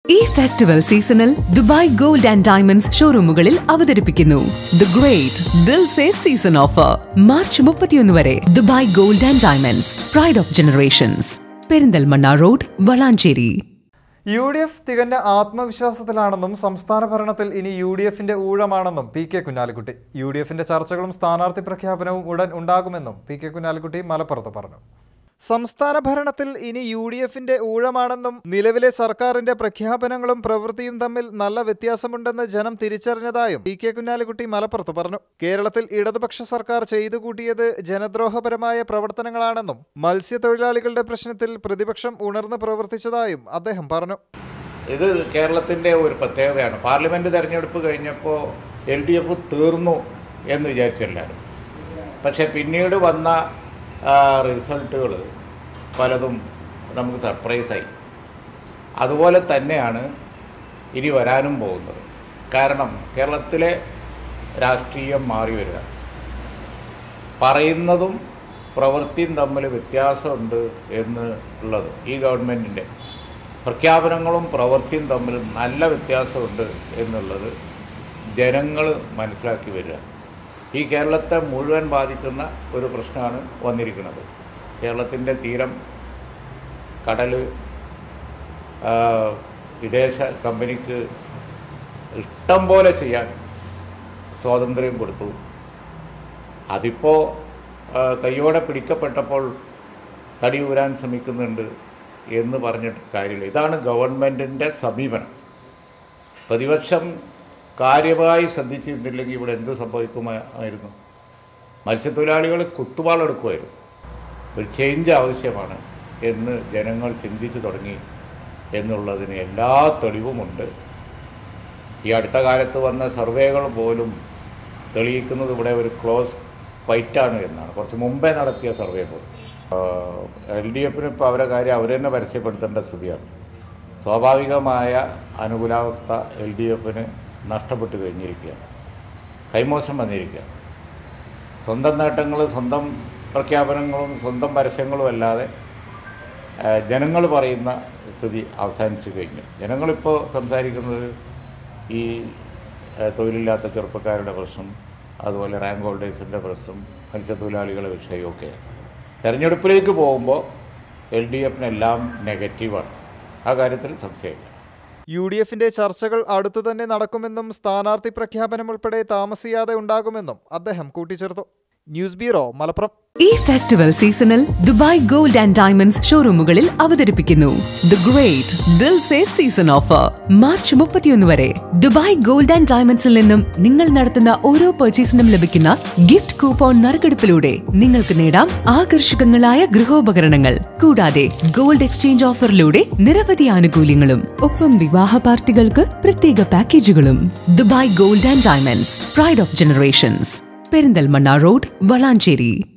ഈ ഫെസ്റ്റിവൽ സീസണിൽ Dubai gold and diamonds ഷോറൂമുകളിൽ അവതരിപ്പിക്കുന്നു the great Dilse season offer March മുപ്പത്തിയൊന്ന് വരെ Dubai gold and diamonds pride of generations Perinthalmanna road Valanchery U D F തികഞ്ഞ ആത്മവിശ്വാസത്തിലാണെന്നും സംസ്ഥാന ഭരണത്തിൽ ഇനി യു ഡി എഫിന്റെ ഊഴമാണെന്നും P K Kunhalikutty U D എഫിന്റെ ചർച്ചകളും സ്ഥാനാർത്ഥി പ്രഖ്യാപനവും ഉടൻ ഉണ്ടാകുമെന്നും പി കെ കുഞ്ഞാലിക്കുട്ടി മലപ്പുറത്ത് പറഞ്ഞു സംസ്ഥാന ഭരണത്തിൽ ഇനി യു ഡി എഫിന്റെ ഊഴമാണെന്നും നിലവിലെ സർക്കാരിന്റെ പ്രഖ്യാപനങ്ങളും പ്രവൃത്തിയും തമ്മിൽ നല്ല വ്യത്യാസമുണ്ടെന്ന് ജനം തിരിച്ചറിഞ്ഞതായും പി കെ കുഞ്ഞാലിക്കുട്ടി മലപ്പുറത്ത് പറഞ്ഞു കേരളത്തിൽ ഇടതുപക്ഷ സർക്കാർ ചെയ്തു കൂട്ടിയത് ജനദ്രോഹപരമായ പ്രവർത്തനങ്ങളാണെന്നും മത്സ്യത്തൊഴിലാളികളുടെ പ്രശ്നത്തിൽ പ്രതിപക്ഷം ഉണർന്ന് പ്രവർത്തിച്ചതായും അദ്ദേഹം പറഞ്ഞു ഇത് കേരളത്തിൻ്റെ ഒരു പ്രത്യേകതയാണ് പാർലമെൻറ്റ് തെരഞ്ഞെടുപ്പ് കഴിഞ്ഞപ്പോൾ എൽ ഡി എഫ് തീർന്നു എന്ന് വിചാരിച്ചെല്ലാവരും പക്ഷേ പിന്നീട് വന്ന റിസൾട്ടുകൾ പലതും നമുക്ക് സർപ്രൈസായി അതുപോലെ തന്നെയാണ് ഇനി വരാനും പോകുന്നത് കാരണം കേരളത്തിലെ രാഷ്ട്രീയം മാറി വരിക പറയുന്നതും പ്രവൃത്തിയും തമ്മിൽ വ്യത്യാസമുണ്ട് എന്ന് ഉള്ളത് ഈ ഗവൺമെൻറ്റിൻ്റെ പ്രഖ്യാപനങ്ങളും പ്രവൃത്തിയും തമ്മിൽ നല്ല വ്യത്യാസമുണ്ട് എന്നുള്ളത് ജനങ്ങൾ മനസ്സിലാക്കി വരിക ഈ കേരളത്തെ മുഴുവൻ ബാധിക്കുന്ന ഒരു പ്രശ്നമാണ് വന്നിരിക്കുന്നത് കേരളത്തിൻ്റെ തീരം കടൽ ആ, വിദേശ കമ്പനിക്ക് ഇഷ്ടം പോലെ ചെയ്യാൻ സ്വാതന്ത്ര്യം കൊടുത്തു അതിപ്പോൾ കയ്യോടെ പിടിക്കപ്പെട്ടപ്പോൾ തടി ഊരാൻ ശ്രമിക്കുന്നുണ്ട് എന്ന് പറഞ്ഞിട്ട് കാര്യമില്ല ഇതാണ് ഗവൺമെൻറ്റിൻ്റെ സമീപനം പ്രതിപക്ഷം കാര്യമായി ശ്രദ്ധിച്ചിരുന്നില്ലെങ്കിൽ ഇവിടെ എന്ത് സംഭവിക്കുമായിരുന്നു മത്സ്യത്തൊഴിലാളികൾ കുത്തുവാളെടുക്കുമായിരുന്നു ഒരു ചേഞ്ച് ആവശ്യമാണ് എന്ന് ജനങ്ങൾ ചിന്തിച്ചു തുടങ്ങി എന്നുള്ളതിന് എല്ലാ തെളിവുമുണ്ട് ഈ അടുത്ത കാലത്ത് വന്ന സർവേകൾ പോലും തെളിയിക്കുന്നത് ഇവിടെ ഒരു ക്ലോസ് ഫൈറ്റാണ് എന്നാണ് കുറച്ച് മുമ്പേ നടത്തിയ സർവേ പോലും എൽ ഡി എഫിന് ഇപ്പോൾ അവരെ കാര്യം അവർ തന്നെ പരസ്യപ്പെടുത്തേണ്ട സ്ഥിതിയാണ് സ്വാഭാവികമായ അനുകൂലാവസ്ഥ എൽ ഡി എഫിന് നഷ്ടപ്പെട്ട് കഴിഞ്ഞിരിക്കുകയാണ് കൈമോശം വന്നിരിക്കുകയാണ് സ്വന്തം നേട്ടങ്ങൾ സ്വന്തം പ്രഖ്യാപനങ്ങളും സ്വന്തം പരസ്യങ്ങളും അല്ലാതെ ജനങ്ങൾ പറയുന്ന സ്ഥിതി അവസാനിച്ചു കഴിഞ്ഞു ജനങ്ങളിപ്പോൾ സംസാരിക്കുന്നത് ഈ ആ, തൊഴിലില്ലാത്ത ചെറുപ്പക്കാരുടെ പ്രശ്നം അതുപോലെ റാങ്ക് ഹോൾഡേഴ്സിൻ്റെ പ്രശ്നം മത്സ്യത്തൊഴിലാളികളുടെ വിഷയമൊക്കെയാണ് തെരഞ്ഞെടുപ്പിലേക്ക് പോകുമ്പോൾ എൽ ഡി എഫിനെല്ലാം നെഗറ്റീവാണ് ആ കാര്യത്തിൽ സംശയമില്ല യു ഡി എഫിന്റെ ചർച്ചകൾ അടുത്തു തന്നെ നടക്കുമെന്നും സ്ഥാനാർത്ഥി പ്രഖ്യാപനം ഉൾപ്പെടെ താമസിയാതെ ഉണ്ടാകുമെന്നും അദ്ദേഹം കൂട്ടിച്ചേർത്തു ന്യൂസ് ബ്യൂറോ മലപ്പുറം ഈ ഫെസ്റ്റിവൽ സീസണിൽ ദുബായ് ഗോൾഡ് ആൻഡ് ഡയമണ്ട്സ് ഷോറൂമുകളിൽ അവതരിപ്പിക്കുന്നു the great Dilse season offer March മുപ്പത്തിയൊന്ന് വരെ ദുബായ് ഗോൾഡ് ആൻഡ് ഡയമണ്ട്സിൽ നിന്നും നിങ്ങൾ നടത്തുന്ന ഓരോ പർച്ചേസിനും ലഭിക്കുന്ന ഗിഫ്റ്റ് കൂപ്പോൺ നറുക്കെടുപ്പിലൂടെ നിങ്ങൾക്ക് നേടാം ആകർഷകങ്ങളായ ഗൃഹോപകരണങ്ങൾ കൂടാതെ ഗോൾഡ് എക്സ്ചേഞ്ച് ഓഫറിലൂടെ നിരവധി ആനുകൂല്യങ്ങളും ഒപ്പം വിവാഹ പാർട്ടികൾക്ക് പ്രത്യേക പാക്കേജുകളും Dubai gold and diamonds pride of generations Perinthalmanna road Valanchery